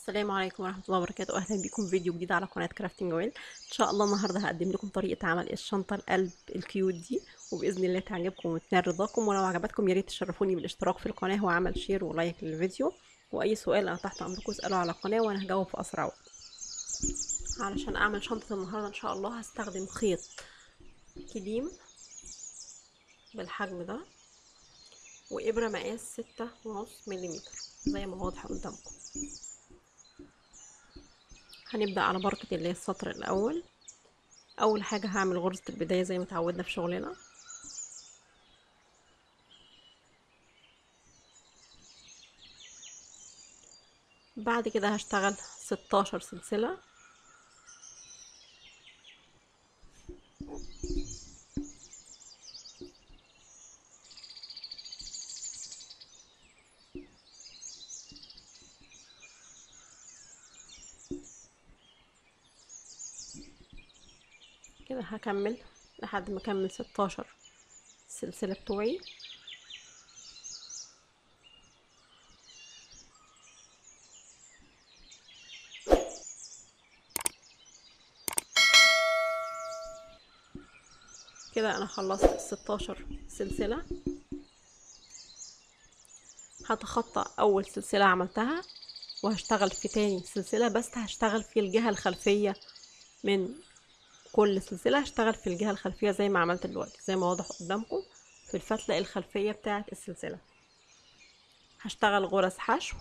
السلام عليكم ورحمة الله وبركاته أهلا بكم في فيديو جديد على قناة كرافتنج ويل إن شاء الله النهاردة هقدم لكم طريقة عمل الشنطة القلب الكيوت دي وبإذن الله تعجبكم وتنال رضاكم ولو عجبتكم يا ريت تشرفوني بالاشتراك في القناة وعمل شير ولايك للفيديو وأي سؤال أنا تحت أمركم اسألوا على القناة وأنا هجاوب في أسرع وقت علشان أعمل شنطة النهاردة إن شاء الله هستخدم خيط كليم بالحجم ده وإبرة مقاس ستة ونص مليمتر زي ما واضح قدامكم هنبدأ على بركة اللي هي السطر الأول أول حاجة هعمل غرزة البداية زي ما اتعودنا في شغلنا بعد كده هشتغل ستاشر سلسلة كده هكمل لحد ما اكمل ستاشر السلسلة بتوعي كده انا خلصت الستاشر سلسلة هتخطى اول سلسلة عملتها وهشتغل في تاني سلسلة بس هشتغل في الجهة الخلفية من كل سلسلة هشتغل في الجهة الخلفية زي ما عملت دلوقتي زي ما واضح قدامكم في الفتلة الخلفية بتاعة السلسلة هشتغل غرز حشو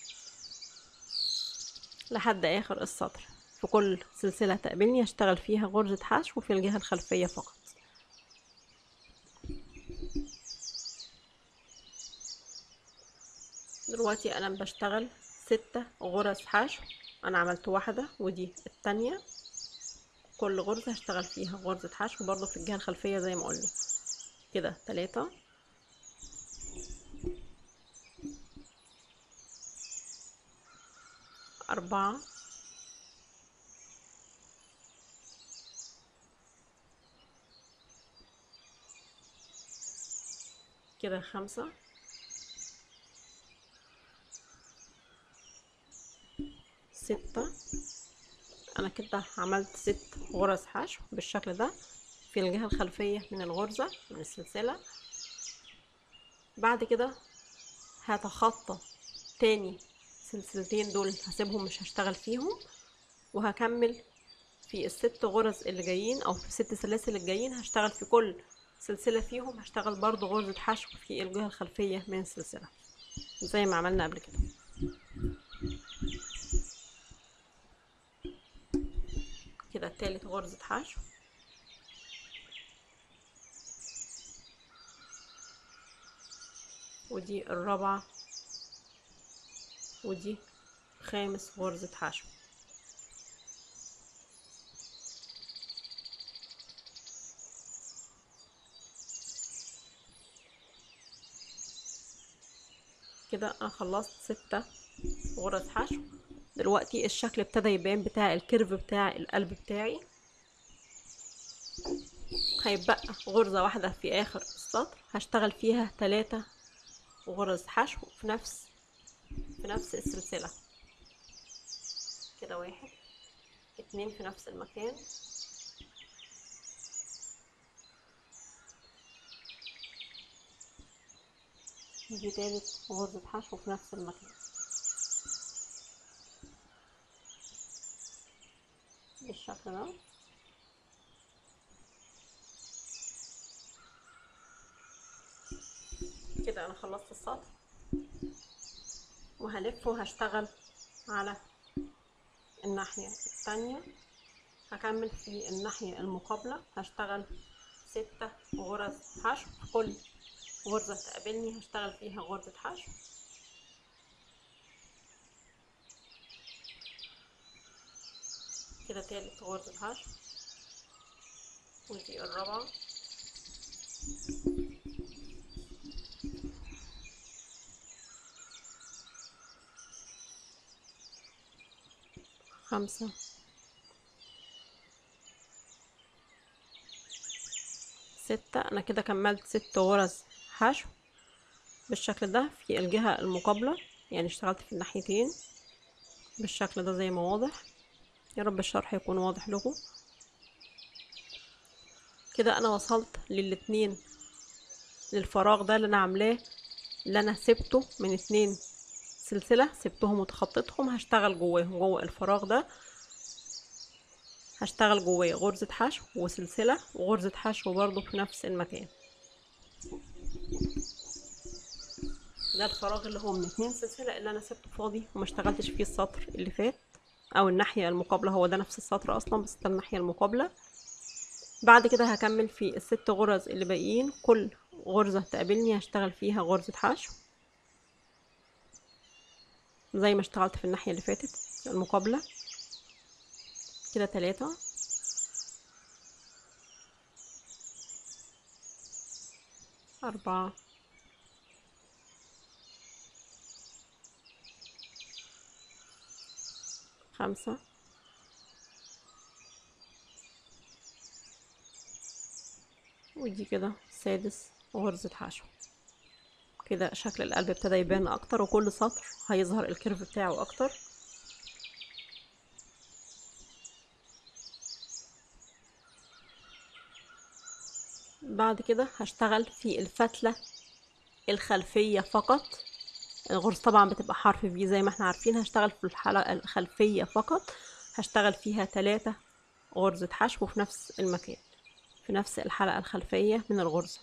لحد آخر السطر في كل سلسلة تقابلني هشتغل فيها غرزة حشو في الجهة الخلفية فقط دلوقتي أنا بشتغل ستة غرز حشو أنا عملت واحدة ودي التانية كل غرزة هشتغل فيها غرزة حشو برضو في الجهة الخلفية زي ما قلنا كده تلاتة أربعة كده خمسة ستة انا كده عملت ست غرز حشو بالشكل ده في الجهة الخلفية من الغرزة من السلسلة بعد كده هتخطى تاني سلسلتين دول هسيبهم مش هشتغل فيهم وهكمل في الست غرز اللي جايين او في الست سلاسل الجايين هشتغل في كل سلسلة فيهم هشتغل برضو غرزة حشو في الجهة الخلفية من السلسلة زي ما عملنا قبل كده كده تالت غرزة حشو ودي الرابعة ودي خامس غرزة حشو كده انا خلصت ستة غرز حشو دلوقتي الشكل ابتدى يبان بتاع الكيرف بتاع القلب بتاعي هيبقى غرزة واحدة في اخر السطر هشتغل فيها تلاتة غرز حشو في نفس في نفس السلسلة كده واحد اتنين في نفس المكان دي تالت غرزة حشو في نفس المكان بالشكل ده كده انا خلصت السطر وهلف وهشتغل على الناحية التانية هكمل في الناحية المقابلة هشتغل ستة غرز حشو في كل غرزة تقابلني هشتغل فيها غرزة حشو كده تالت غرزة حشو ودي الرابعة خمسة ستة أنا كده كملت ست غرز حشو بالشكل ده في الجهة المقابلة يعني اشتغلت في الناحيتين بالشكل ده زي ما واضح يا رب الشرح يكون واضح لكم كده انا وصلت للاتنين للفراغ ده اللي انا عاملاه اللي انا سبته من اتنين سلسلة سبتهم وتخطيتهم هشتغل جواهم جوه الفراغ ده هشتغل جواه غرزة حشو وسلسلة وغرزة حشو برضو في نفس المكان ده الفراغ اللي هو من اتنين سلسلة اللي انا سبته فاضي وما اشتغلتش فيه السطر اللي فات او الناحية المقابلة هو ده نفس السطر اصلا بس ده الناحية المقابلة بعد كده هكمل في الست غرز اللي باقيين كل غرزة تقابلني هشتغل فيها غرزة حشو زي ما اشتغلت في الناحية اللي فاتت المقابلة كده تلاتة أربعة خمسة ودي كده سادس غرزة حشو كده شكل القلب ابتدى يبان اكتر وكل سطر هيظهر الكيرف بتاعه اكتر بعد كده هشتغل في الفتلة الخلفية فقط الغرز طبعا بتبقى حرف في زي ما احنا عارفين هشتغل في الحلقة الخلفية فقط هشتغل فيها تلاتة غرزة حشو في نفس المكان في نفس الحلقة الخلفية من الغرزة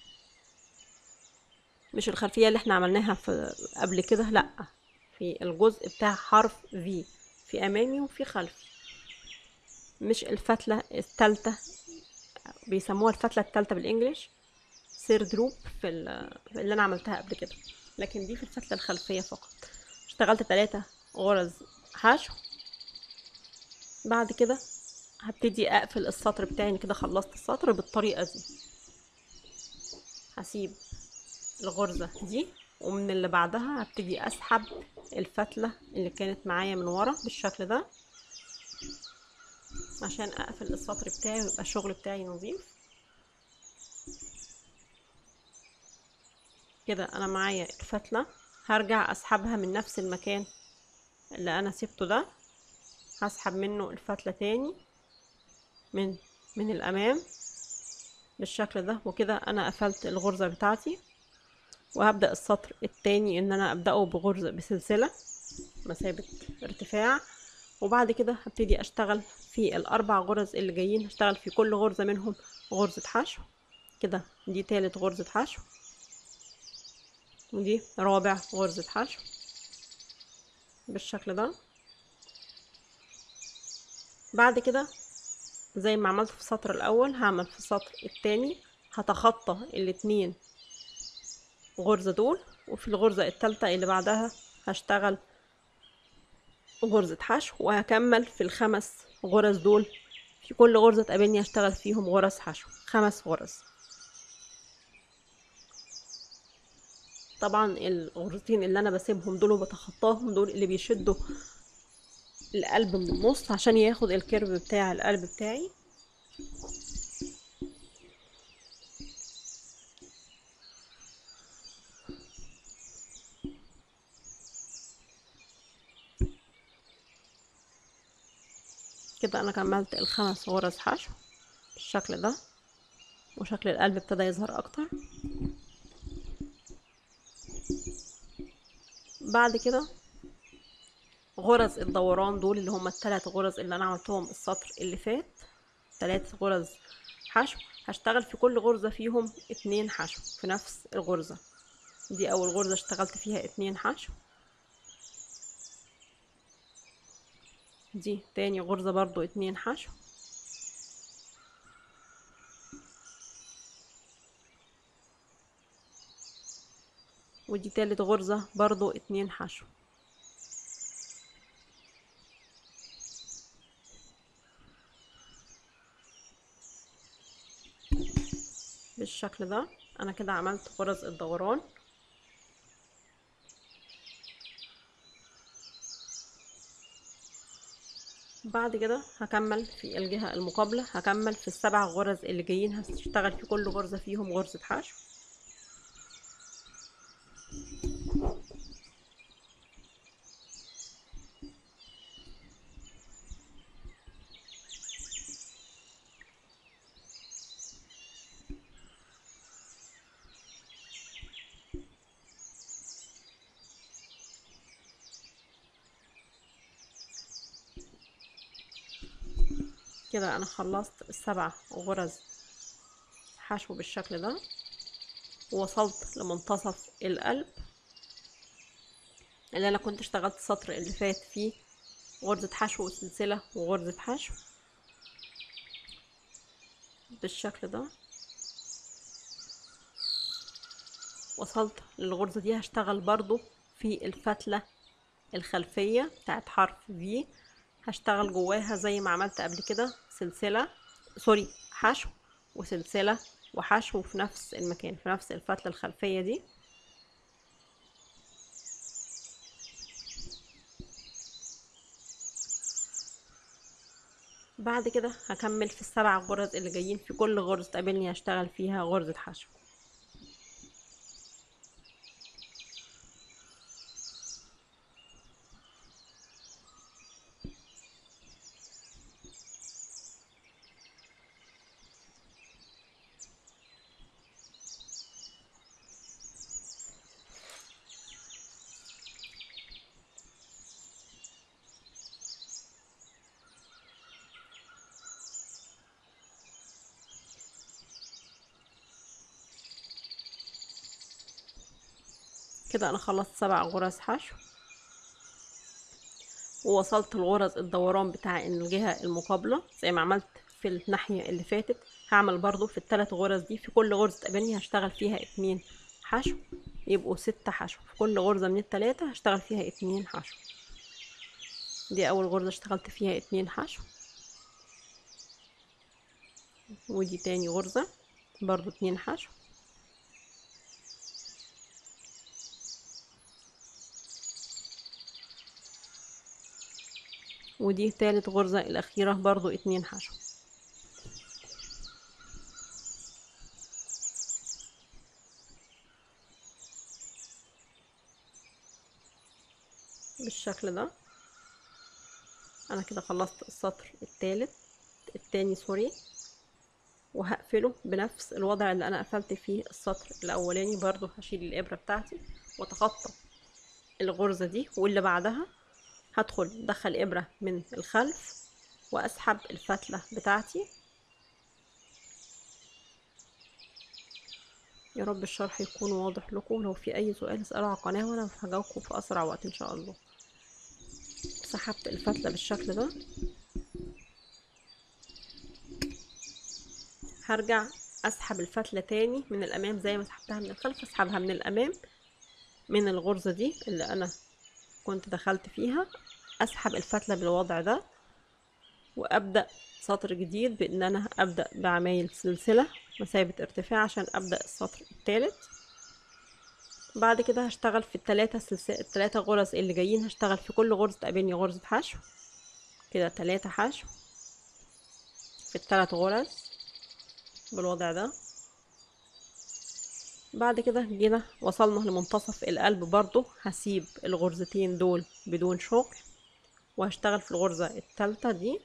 مش الخلفية اللي احنا عملناها في قبل كده لأ في الجزء بتاع حرف في في أمامي وفي خلفي مش الفتلة التالتة بيسموها الفتلة التالتة بالإنجليش سير دروب في اللي أنا عملتها قبل كده لكن دي في الفتلة الخلفية فقط اشتغلت تلاتة غرز حشو بعد كده هبتدي اقفل السطر بتاعي كده خلصت السطر بالطريقة دي هسيب الغرزة دي ومن اللي بعدها هبتدي اسحب الفتلة اللي كانت معايا من ورا بالشكل ده عشان اقفل السطر بتاعي ويبقى الشغل بتاعي نظيف كده انا معايا الفتلة هرجع اسحبها من نفس المكان اللي انا سبته ده هسحب منه الفتلة تاني من من الامام بالشكل ده وكده انا قفلت الغرزة بتاعتي وهبدأ السطر التاني ان انا ابدأه بغرزة بسلسلة مسافة ارتفاع وبعد كده هبتدي اشتغل في الاربع غرز اللي جايين هشتغل في كل غرزة منهم غرزة حشو كده دي تالت غرزة حشو ودي رابع غرزة حشو بالشكل ده بعد كده زي ما عملت في السطر الاول هعمل في السطر التاني هتخطى الاتنين غرزة دول وفي الغرزة التالتة اللي بعدها هشتغل غرزة حشو وهكمل في الخمس غرز دول في كل غرزة تقابلني هشتغل فيهم غرز حشو خمس غرز طبعا الغرزتين اللي انا بسيبهم دول وبتخطاهم دول اللي بيشدوا القلب من النص عشان ياخد الكيرف بتاع القلب بتاعي كده انا كملت الخمس غرز حشو بالشكل ده وشكل القلب ابتدى يظهر اكتر بعد كده غرز الدوران دول اللي هما التلات غرز اللي انا عملتهم السطر اللي فات تلات غرز حشو هشتغل في كل غرزة فيهم اتنين حشو في نفس الغرزة دي اول غرزة اشتغلت فيها اتنين حشو دي تاني غرزة برضو اتنين حشو ودي تالت غرزة برضو اتنين حشو بالشكل ده انا كده عملت غرز الدوران بعد كده هكمل في الجهة المقابلة هكمل في السبع غرز اللي جايين هشتغل في كل غرزة فيهم غرزة حشو كده انا خلصت السبع غرز حشو بالشكل ده ووصلت لمنتصف القلب اللي انا كنت اشتغلت السطر اللي فات فيه غرزة حشو وسلسلة وغرزة حشو بالشكل ده وصلت للغرزة دي هشتغل برضو في الفتلة الخلفية بتاعت حرف في هشتغل جواها زي ما عملت قبل كده سلسلة سوري حشو وسلسلة وحشو في نفس المكان في نفس الفتلة الخلفية دي بعد كده هكمل في السبع غرز اللي جايين في كل غرزة تقابلني هشتغل فيها غرزة حشو كده انا خلصت سبع غرز حشو ووصلت الغرز الدوران بتاع الجهة المقابلة زي ما عملت في الناحية اللي فاتت هعمل برضو في الثلاث غرز دي في كل غرزة تقابلني هشتغل فيها اتنين حشو يبقوا ستة حشو في كل غرزة من التلاتة هشتغل فيها اتنين حشو دي اول غرزة اشتغلت فيها اتنين حشو ودي تاني غرزة برضو اتنين حشو ودي تالت غرزة الأخيرة برضو اتنين حشو بالشكل ده أنا كده خلصت السطر التالت التاني سوري وهقفله بنفس الوضع اللي أنا قفلت فيه السطر الأولاني برضو هشيل الإبرة بتاعتي وأتخطى الغرزة دي واللي بعدها هدخل ادخل ابرة من الخلف واسحب الفتلة بتاعتي يا رب الشرح يكون واضح لكم لو في اي سؤال اسألوا على القناة وانا هجاوبكم في اسرع وقت ان شاء الله سحبت الفتلة بالشكل ده هرجع اسحب الفتلة تاني من الامام زي ما سحبتها من الخلف اسحبها من الامام من الغرزة دي اللي انا كنت دخلت فيها اسحب الفتلة بالوضع ده وابدأ سطر جديد بان انا ابدأ بعمايل سلسلة مسافة ارتفاع عشان ابدأ السطر الثالث بعد كده هشتغل في التلاتة سلسلة التلاتة غرز اللي جايين هشتغل في كل غرزة تقابلني غرزة حشو كده تلاتة حشو في التلات غرز بالوضع ده بعد كده جينا وصلنا لمنتصف القلب برضو هسيب الغرزتين دول بدون شغل وهشتغل في الغرزة التالتة دي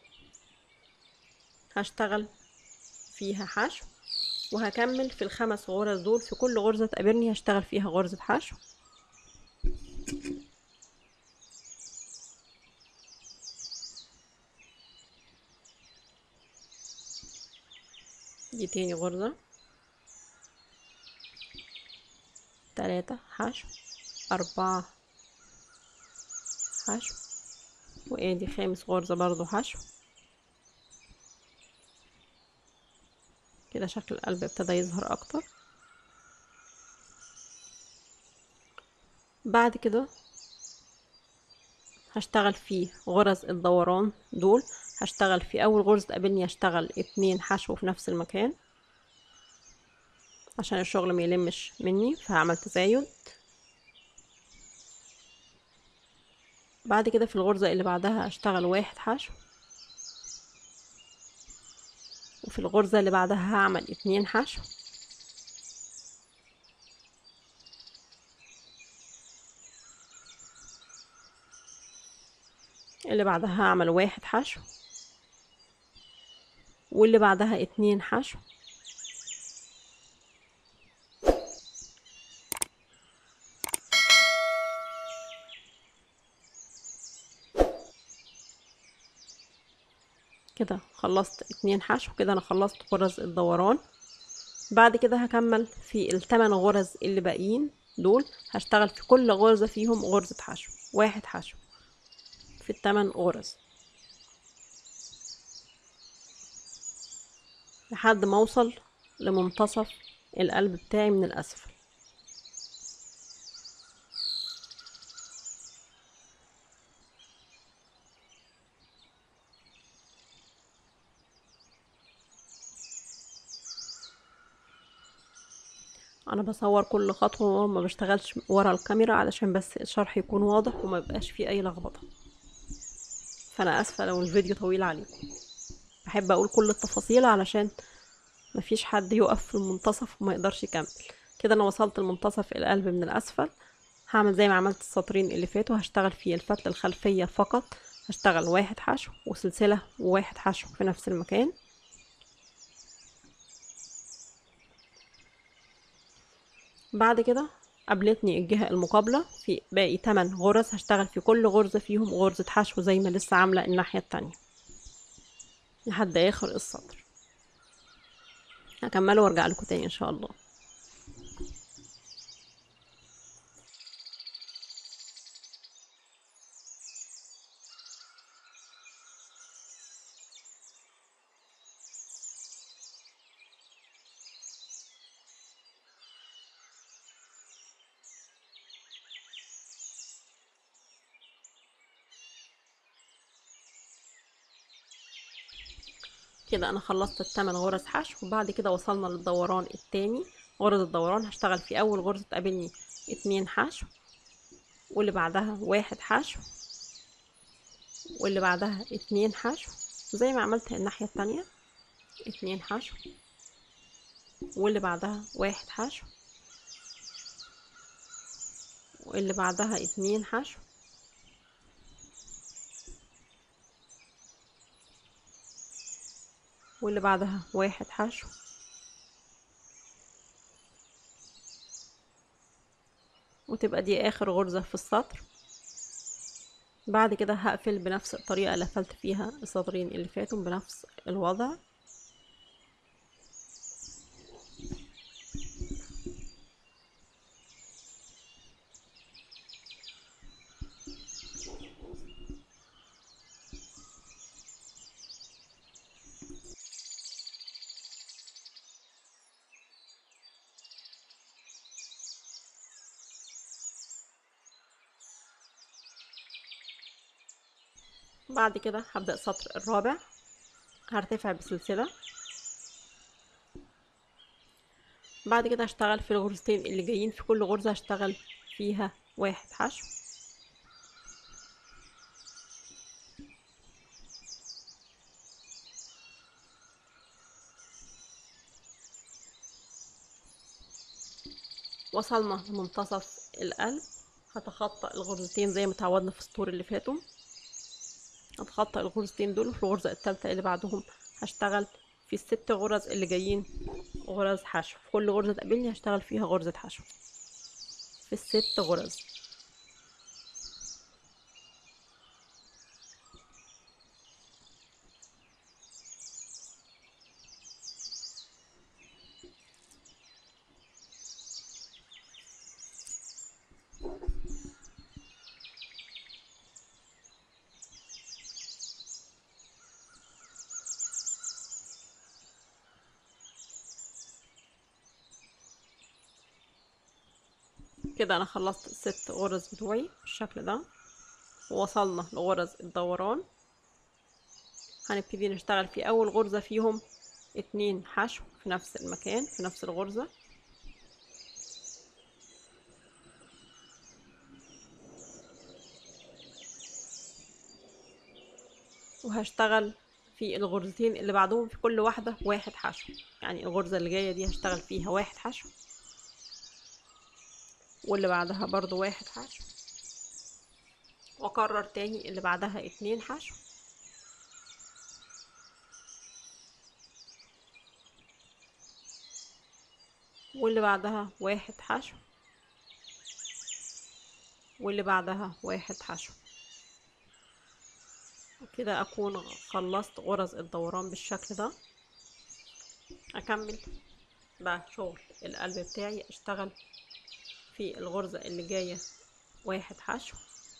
هشتغل فيها حشو وهكمل في الخمس غرز دول في كل غرزة تقابلني هشتغل فيها غرزة حشو دي تاني غرزة تلاتة حشو أربعة حشو وادي خامس غرزة برضو حشو كده شكل القلب ابتدى يظهر اكتر بعد كده هشتغل في غرز الدوران دول هشتغل في اول غرزة تقابلني هشتغل اتنين حشو في نفس المكان عشان الشغل ما يلمش مني فهعمل تزايد بعد كده في الغرزة اللي بعدها هشتغل واحد حشو وفي الغرزة اللي بعدها هعمل اتنين حشو اللي بعدها هعمل واحد حشو واللي بعدها اتنين حشو كده خلصت اتنين حشو كده انا خلصت غرز الدوران بعد كده هكمل في التمن غرز اللي باقيين دول هشتغل في كل غرزة فيهم غرزة حشو واحد حشو في التمن غرز لحد ما اوصل لمنتصف القلب بتاعي من الاسفل انا بصور كل خطوه وما بشتغلش ورا الكاميرا علشان بس الشرح يكون واضح وما يبقاش فيه اي لخبطه فانا اسفه لو الفيديو طويل عليكم بحب اقول كل التفاصيل علشان مفيش حد يقف في المنتصف وما يقدرش يكمل كده انا وصلت لمنتصف القلب من الاسفل هعمل زي ما عملت السطرين اللي فاتوا هشتغل في الفتله الخلفيه فقط هشتغل واحد حشو وسلسله وواحد حشو في نفس المكان بعد كده قابلتني الجهة المقابلة في باقي 8 غرز هشتغل في كل غرزة فيهم غرزة حشو زي ما لسه عاملة الناحية التانية لحد آخر السطر هكمله وارجع لكم تاني ان شاء الله كده انا خلصت التمن غرز حشو وبعد كده وصلنا للدوران التاني غرز الدوران هشتغل في اول غرزة تقابلني اتنين حشو واللي بعدها واحد حشو واللي بعدها اتنين حشو زي ما عملت الناحية التانية اتنين حشو واللي بعدها واحد حشو واللي بعدها اتنين حشو واللي بعدها واحد حشو وتبقى دي اخر غرزة في السطر بعد كده هقفل بنفس الطريقة اللي قفلت فيها السطرين اللي فاتوا بنفس الوضع بعد كده هبدأ السطر الرابع هرتفع بسلسلة بعد كده هشتغل في الغرزتين اللي جايين في كل غرزة هشتغل فيها واحد حشو وصلنا لمنتصف القلب هتخطى الغرزتين زي ما اتعودنا في السطور اللي فاتوا هتخطى الغرزتين دول في الغرزة التالتة اللي بعدهم هشتغل في الست غرز اللي جايين غرز حشو في كل غرزة تقابلني هشتغل فيها غرزة حشو في الست غرز كده انا خلصت الست غرز بتوعي بالشكل ده ووصلنا لغرز الدوران هنبتدي نشتغل في اول غرزة فيهم اتنين حشو في نفس المكان في نفس الغرزة وهشتغل في الغرزتين اللي بعدهم في كل واحدة واحد حشو يعني الغرزة اللي جاية دي هشتغل فيها واحد حشو واللي بعدها برضو واحد حشو واكرر تاني اللي بعدها اتنين حشو واللي بعدها واحد حشو واللي بعدها واحد حشو كده اكون خلصت غرز الدوران بالشكل ده اكمل بقى شغل القلب بتاعي اشتغل في الغرزة اللي جاية واحد حشو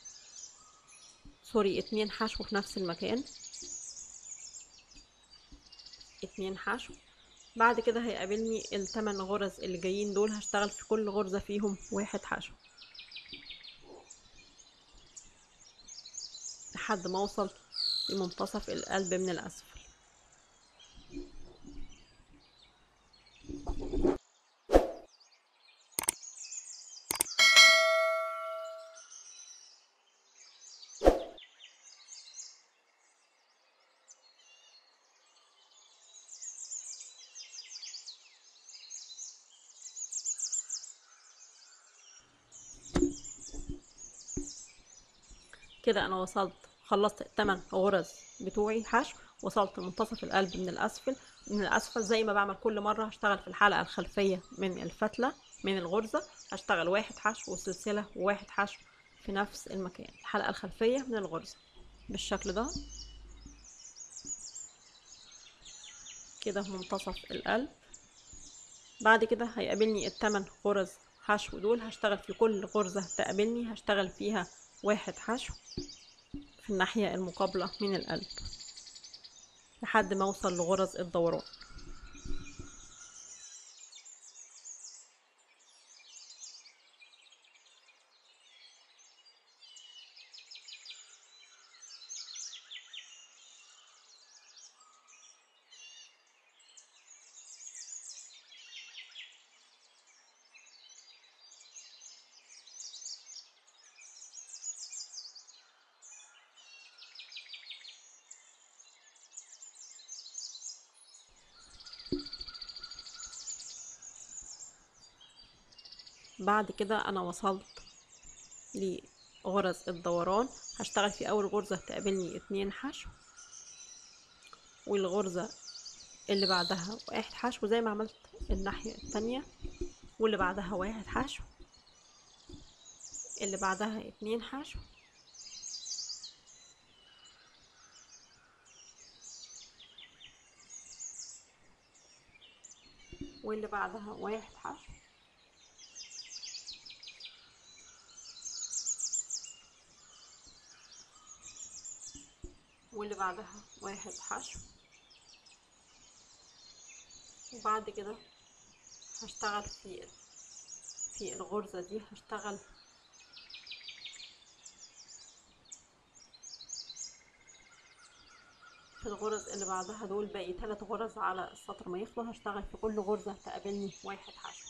سوري اتنين حشو في نفس المكان اتنين حشو بعد كده هيقابلني التمن غرز اللي جايين دول هشتغل في كل غرزة فيهم واحد حشو لحد ما اوصل لمنتصف القلب من الاسفل كده انا وصلت خلصت التمن غرز بتوعي حشو وصلت لمنتصف القلب من الاسفل من الاسفل زي ما بعمل كل مره هشتغل في الحلقه الخلفيه من الفتله من الغرزه هشتغل واحد حشو وسلسله وواحد حشو في نفس المكان الحلقه الخلفيه من الغرزه بالشكل ده كده منتصف القلب بعد كده هيقابلني التمن غرز حشو دول هشتغل في كل غرزة تقابلني هشتغل فيها واحد حشو في الناحية المقابلة من القلب لحد ما اوصل لغرز الدوران بعد كده انا وصلت لغرز الدوران هشتغل في اول غرزة تقابلني اتنين حشو والغرزة اللي بعدها واحد حشو زي ما عملت الناحية التانية واللي بعدها واحد حشو اللي بعدها اتنين حشو واللي بعدها واحد حشو واللي بعدها واحد حشو وبعد كده هشتغل في في الغرزة دي هشتغل في الغرز اللي بعدها دول باقي ثلاث غرز على السطر ما يخلص هشتغل في كل غرزة تقابلني واحد حشو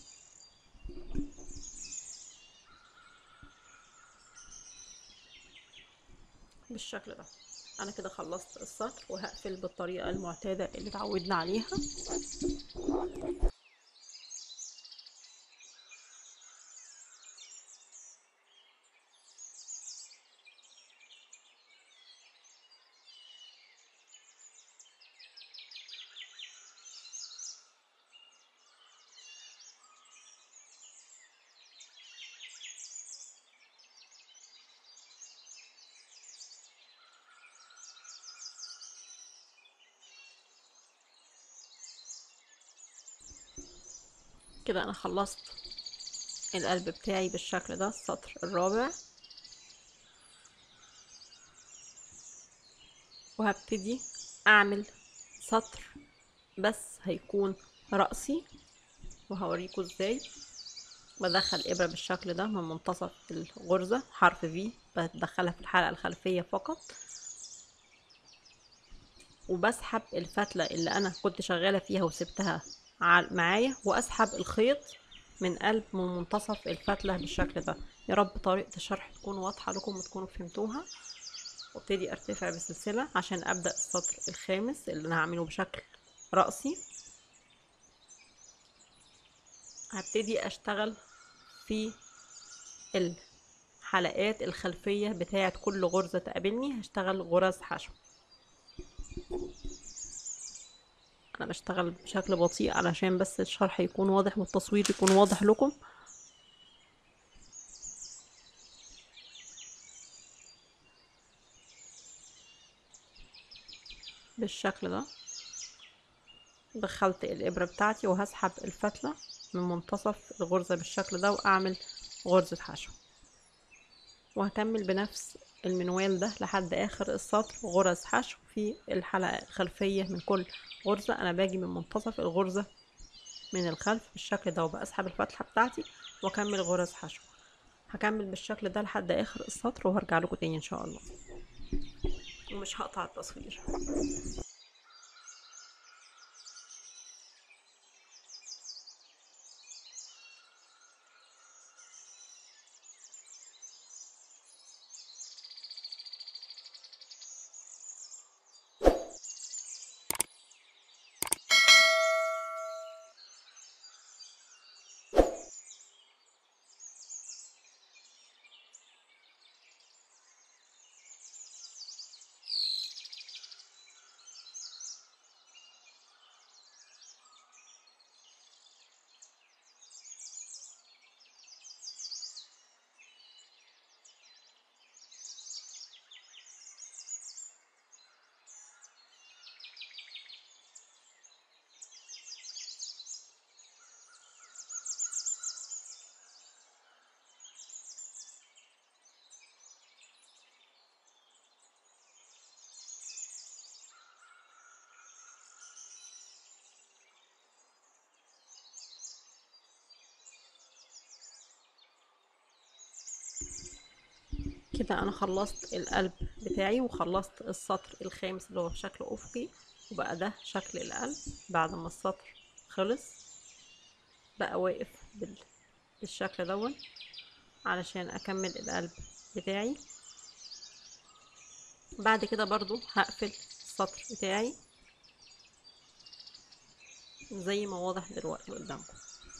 بالشكل ده انا كده خلصت السطر وهقفل بالطريقة المعتادة اللي اتعودنا عليها كده انا خلصت القلب بتاعي بالشكل ده السطر الرابع وهبتدي اعمل سطر بس هيكون رأسي وهوريكم ازاي بدخل ابرة بالشكل ده من منتصف الغرزة حرف في بدخلها في الحلقة الخلفية فقط وبسحب الفتلة اللي انا كنت شغالة فيها وسبتها معايا واسحب الخيط من قلب من منتصف الفتلة بالشكل ده يا رب طريقة الشرح تكون واضحة لكم وتكونوا فهمتوها وابتدي ارتفع بسلسلة عشان ابدأ السطر الخامس اللي انا هعمله بشكل رأسي هبتدي اشتغل في الحلقات الخلفية بتاعة كل غرزة تقابلني هشتغل غرز حشو انا بشتغل بشكل بطيء علشان بس الشرح يكون واضح والتصوير يكون واضح لكم بالشكل ده دخلت الإبرة بتاعتي وهسحب الفتلة من منتصف الغرزة بالشكل ده وأعمل غرزة حشو وهكمل بنفس المنوال ده لحد آخر السطر غرز حشو في الحلقة الخلفية من كل غرزة أنا باجي من منتصف الغرزة من الخلف بالشكل ده وبسحب الفتحة بتاعتي وأكمل غرز حشو هكمل بالشكل ده لحد آخر السطر وهرجع لكم تاني إن شاء الله ومش هقطع التصوير كده انا خلصت القلب بتاعي وخلصت السطر الخامس اللي هو بشكل افقي وبقى ده شكل القلب بعد ما السطر خلص بقى واقف بال... بالشكل دون علشان اكمل القلب بتاعي بعد كده برضو هقفل السطر بتاعي زي ما واضح دلوقتي قدامكم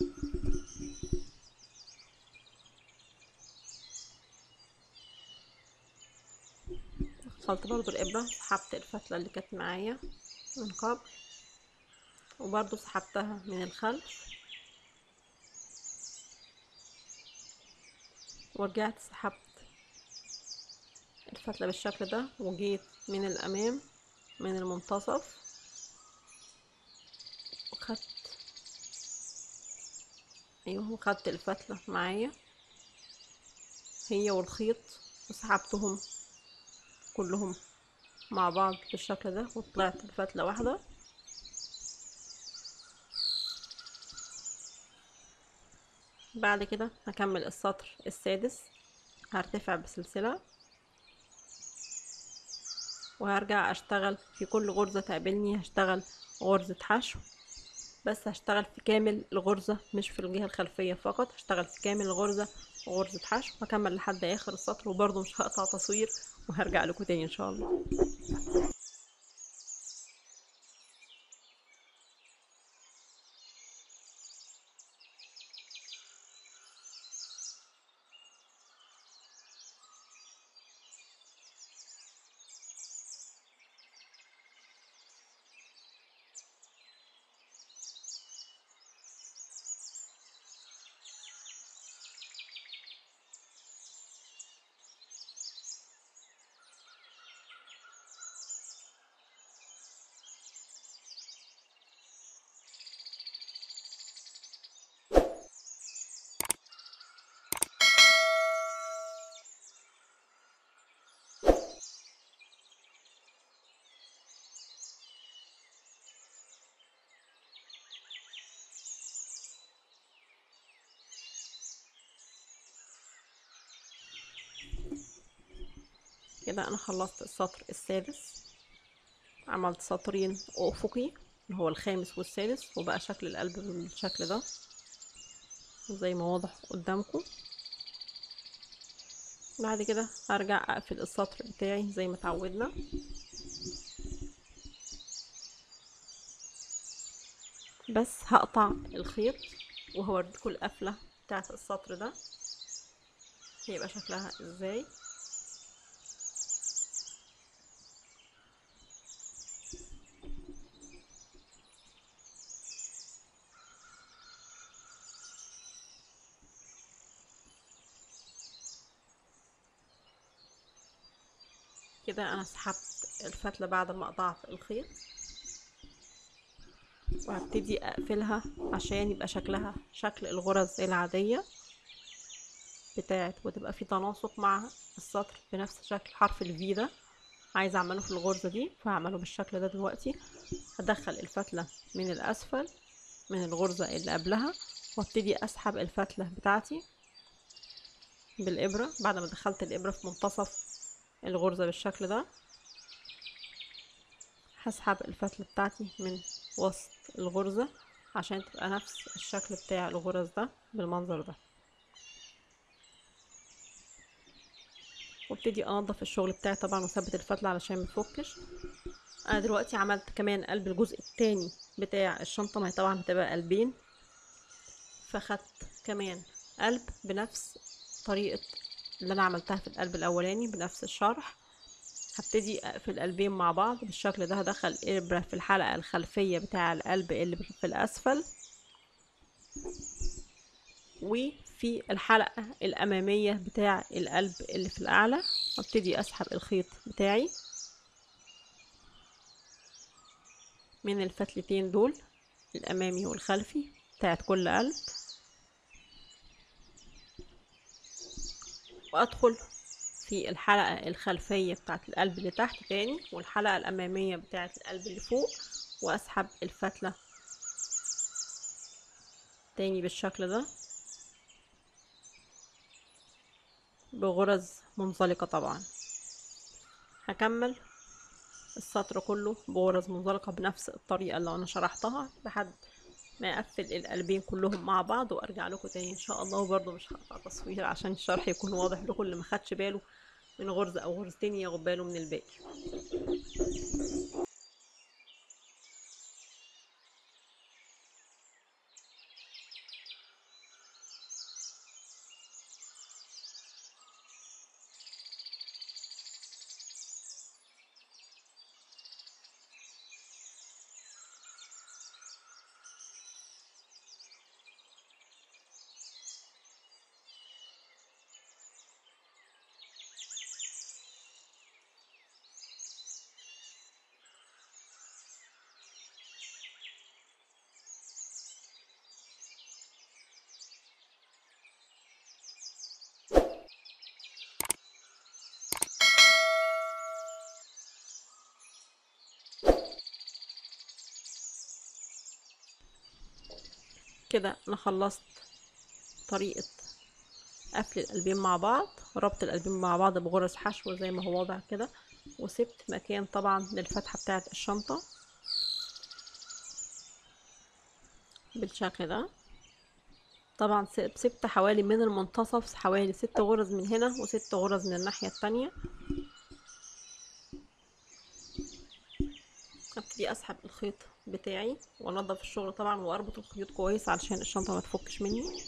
دخلت برضو الإبرة سحبت الفتلة اللي كانت معايا من قبل وبرضو سحبتها من الخلف ورجعت سحبت الفتلة بالشكل ده وجيت من الأمام من المنتصف وخدت ايوه وخدت الفتلة معايا هي والخيط وسحبتهم كلهم مع بعض بالشكل ده وطلعت بفتلة واحدة بعد كده هكمل السطر السادس هرتفع بسلسلة وهرجع اشتغل في كل غرزة تقابلني هشتغل غرزة حشو بس هشتغل في كامل الغرزة مش في الجهة الخلفية فقط هشتغل في كامل الغرزة غرزة حشو هكمل لحد اخر السطر وبرضه مش هقطع تصوير وهرجع لكم تاني ان شاء الله كده انا خلصت السطر السادس عملت سطرين افقي اللي هو الخامس والسادس وبقى شكل القلب بالشكل ده زي ما واضح قدامكم بعد كده هرجع اقفل السطر بتاعي زي ما اتعودنا بس هقطع الخيط وهوريكم القفله بتاعت السطر ده هيبقى شكلها ازاي كده انا سحبت الفتلة بعد ما قطعت الخيط وهبتدي اقفلها عشان يبقى شكلها شكل الغرز العادية بتاعت وتبقى في تناسق مع السطر بنفس شكل حرف الفي ده عايزة اعمله في الغرزة دي فهعمله بالشكل ده دلوقتي هدخل الفتلة من الاسفل من الغرزة اللي قبلها وابتدي اسحب الفتلة بتاعتي بالابرة بعد ما دخلت الابرة في منتصف الغرزة بالشكل ده هسحب الفتلة بتاعتي من وسط الغرزة عشان تبقى نفس الشكل بتاع الغرز ده بالمنظر ده وابتدي انضف الشغل بتاعي طبعا واثبت الفتلة علشان متفكش انا دلوقتي عملت كمان قلب الجزء التاني بتاع الشنطة ما هي طبعا هتبقى قلبين فخدت كمان قلب بنفس طريقة اللي انا عملتها في القلب الاولاني بنفس الشرح هبتدي اقفل قلبين مع بعض بالشكل ده هدخل ابرة في الحلقة الخلفية بتاع القلب اللي في الاسفل وفي الحلقة الامامية بتاع القلب اللي في الاعلى هبتدي اسحب الخيط بتاعي من الفتلتين دول الامامي والخلفي بتاعت كل قلب وادخل في الحلقة الخلفية بتاعت القلب اللي تحت تاني والحلقة الأمامية بتاعت القلب اللي فوق وأسحب الفتلة تاني بالشكل ده بغرز منزلقة طبعا هكمل السطر كله بغرز منزلقة بنفس الطريقة اللي أنا شرحتها لحد ما اقفل القلبين كلهم مع بعض وارجع لكم تاني ان شاء الله وبرضه مش هقطع تصوير عشان الشرح يكون واضح لكم اللي ما خدش باله من غرزة او غرزتين ياخد باله من الباقي كده انا خلصت طريقة قفل القلبين مع بعض ربط القلبين مع بعض بغرز حشو زي ما هو واضح كده وسبت مكان طبعا للفتحة بتاعة الشنطة بالشكل ده طبعا سبت حوالي من المنتصف حوالي ست غرز من هنا وست غرز من الناحية التانية ابتدي اسحب الخيط بتاعي وانضف الشغل طبعا واربط الخيوط كويس علشان الشنطه ما تفكش مني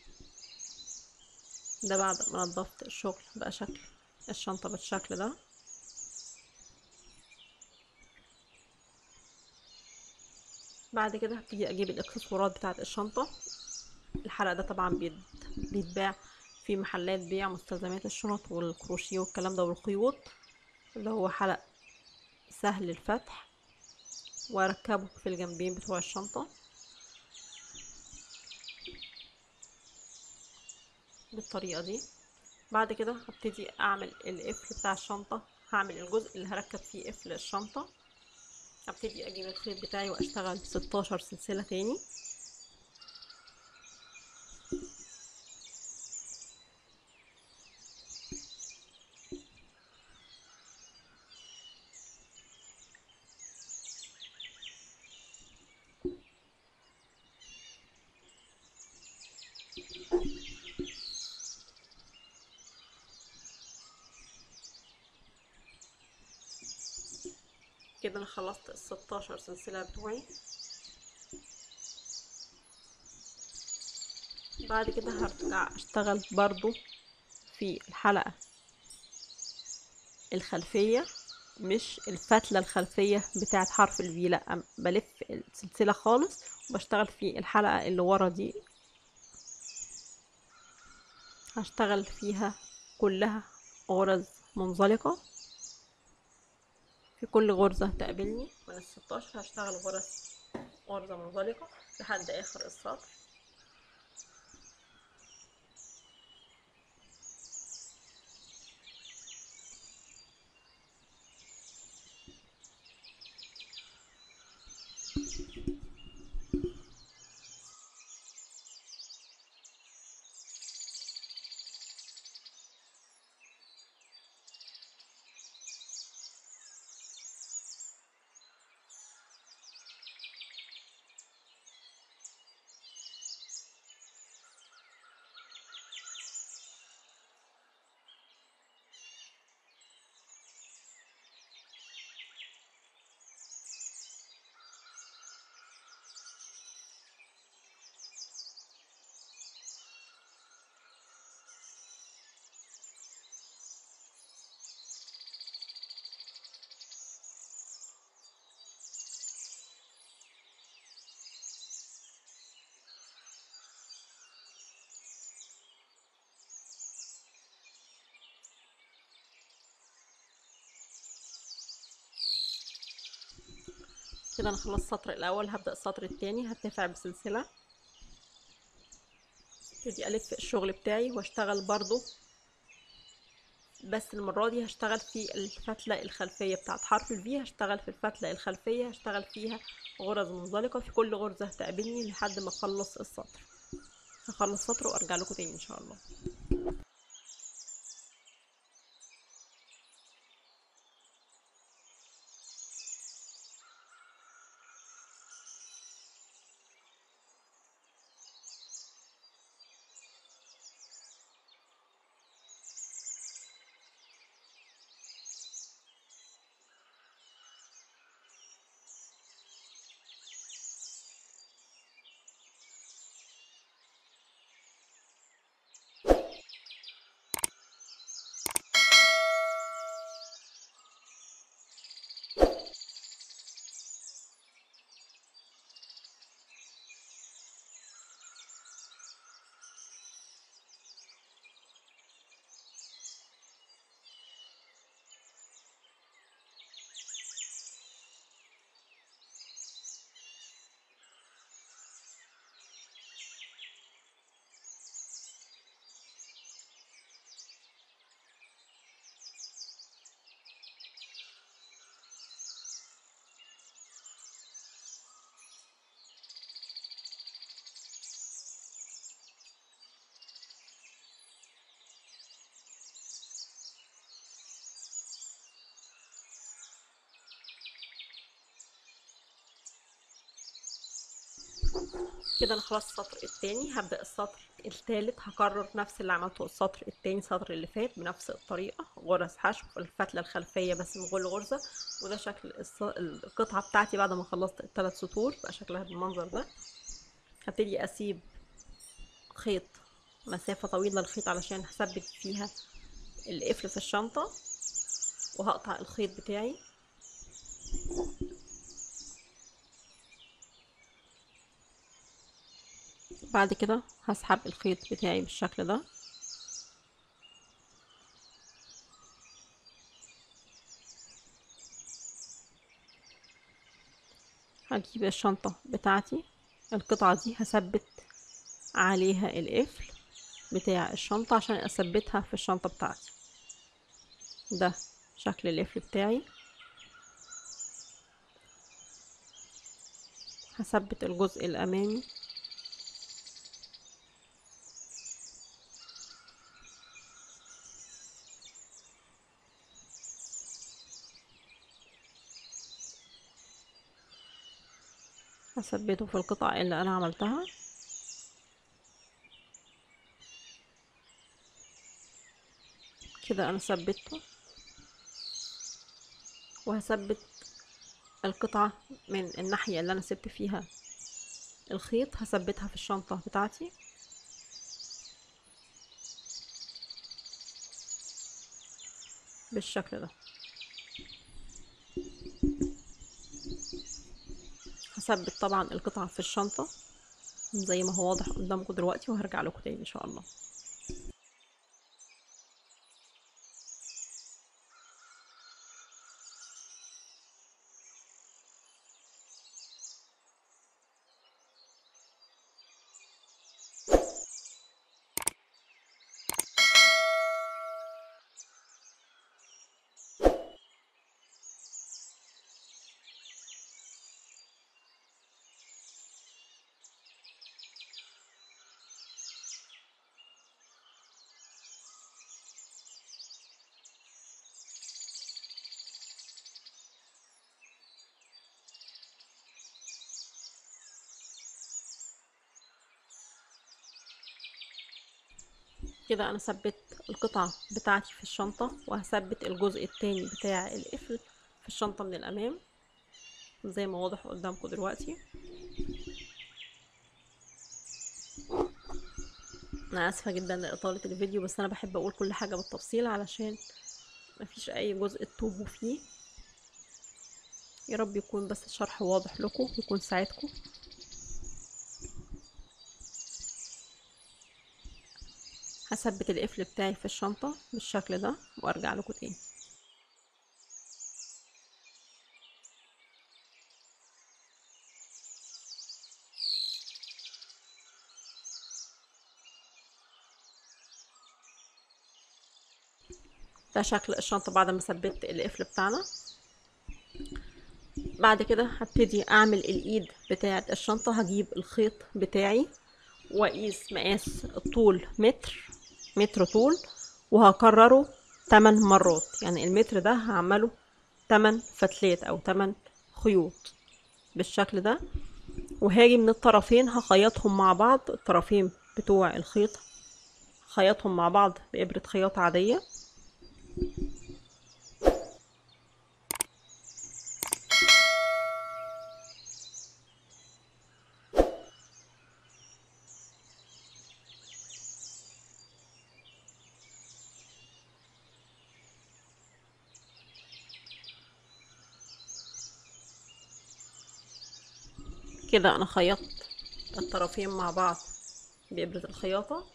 ده بعد ما نضفت الشغل بقى شكل الشنطه بالشكل ده بعد كده هبتدي اجيب الاكسسوارات بتاعه الشنطه الحلقه ده طبعا بيتباع في محلات بيع مستلزمات الشنط والكروشيه والكلام ده والخيوط اللي هو حلق سهل الفتح واركبه في الجنبين بتوع الشنطة بالطريقة دي بعد كده هبتدي اعمل القفل بتاع الشنطة هعمل الجزء اللي هركب فيه قفل الشنطة هبتدي اجيب الخيط بتاعي واشتغل ستاشر سلسلة تاني كده انا خلصت الستاشر سلسلة بتوعي بعد كده هرجع اشتغل برضو في الحلقة الخلفية مش الفتلة الخلفية بتاعت حرف الفي لا بلف السلسلة خالص وبشتغل في الحلقة اللي ورا دي هشتغل فيها كلها غرز منزلقة في كل غرزة تقابلني من الستاشر هشتغل غرز غرزة منزلقة لحد آخر السطر كده انا خلصت السطر الاول هبدأ السطر التاني هرتفع بسلسلة ابتدي الف الشغل بتاعي واشتغل برضو بس المرة دي هشتغل في الفتلة الخلفية بتاعت حرف الفي هشتغل في الفتلة الخلفية هشتغل فيها غرز منزلقة في كل غرزة هتقابلني لحد ما اخلص السطر هخلص سطر وارجع لكم تاني ان شاء الله كده انا خلاص السطر التاني هبدأ السطر التالت هكرر نفس اللي عملته السطر التاني السطر اللي فات بنفس الطريقة غرز حشو في الفتلة الخلفية بس من كل غرزة وده شكل الص- القطعة بتاعتي بعد ما خلصت الثلاث سطور بقى شكلها بالمنظر ده هبتدي اسيب خيط مسافة طويلة الخيط علشان هثبت فيها القفل في الشنطة وهقطع الخيط بتاعي بعد كده هسحب الخيط بتاعي بالشكل ده هجيب الشنطة بتاعتي القطعة دي هثبت عليها القفل بتاع الشنطة عشان اثبتها في الشنطة بتاعتي ده شكل القفل بتاعي هثبت الجزء الامامي هثبته في القطع اللي انا عملتها كده انا ثبته وهثبت القطعة من الناحية اللي انا سبت فيها الخيط هثبتها في الشنطة بتاعتي بالشكل ده هثبت طبعا القطعة في الشنطة زي ما هو واضح قدامكم دلوقتي وهرجع لكم تاني ان شاء الله كده انا ثبت القطعة بتاعتي في الشنطة وهثبت الجزء التاني بتاع القفل في الشنطة من الامام زي ما واضح قدامكم دلوقتي انا اسفة جدا لإطالة الفيديو بس انا بحب اقول كل حاجة بالتفصيل علشان مفيش اي جزء تتوهوا فيه يا رب يكون بس الشرح واضح لكم يكون ساعدكم هثبت القفل بتاعي في الشنطة بالشكل ده وارجع لكم تاني ده شكل الشنطة بعد ما ثبت القفل بتاعنا بعد كده هبتدي اعمل الايد بتاعة الشنطة هجيب الخيط بتاعي واقيس مقاس الطول متر متر طول وهكرره 8 مرات يعني المتر ده هعمله 8 فتلات او 8 خيوط بالشكل ده وهاجي من الطرفين هخيطهم مع بعض الطرفين بتوع الخيط خيطهم مع بعض بإبرة خياطة عادية كده انا خيطت الطرفين مع بعض بإبرة الخياطة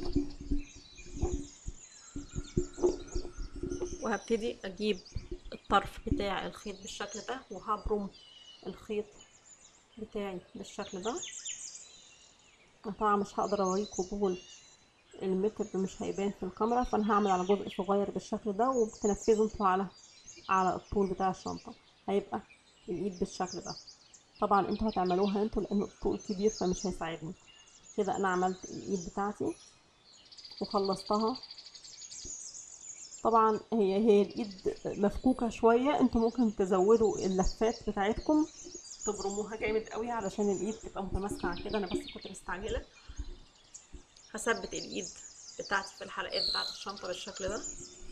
وهبتدي اجيب الطرف بتاع الخيط بالشكل ده وهبرم الخيط بتاعي بالشكل ده طبعا مش هقدر اوريكم بول المتر مش هيبان في الكاميرا فانا هعمل على جزء صغير بالشكل ده وبتنفذوا انتوا على على الطول بتاع الشنطة هيبقى الايد بالشكل ده طبعا انتوا هتعملوها انتوا لان الطول كبير فمش هيساعدني كده انا عملت الايد بتاعتي وخلصتها طبعا هي هي الايد مفكوكه شويه انتوا ممكن تزودوا اللفات بتاعتكم تبرموها جامد قوي علشان الايد تبقى متماسكه عن كده انا بس كنت مستعجله هثبت الايد بتاعتي في الحلقات بتاعت الشنطه بالشكل ده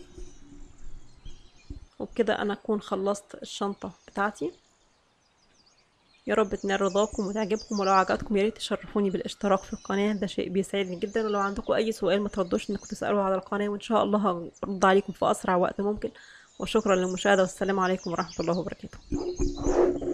وبكده انا اكون خلصت الشنطه بتاعتي يا رب تنال رضاكم وتعجبكم ولو عجبتكم يا ريت تشرفوني بالاشتراك في القناه ده شيء بيسعدني جدا ولو عندكم اي سؤال ما تردوش انكم تسالوا على القناه وان شاء الله هرد عليكم في اسرع وقت ممكن وشكرا للمشاهده والسلام عليكم ورحمه الله وبركاته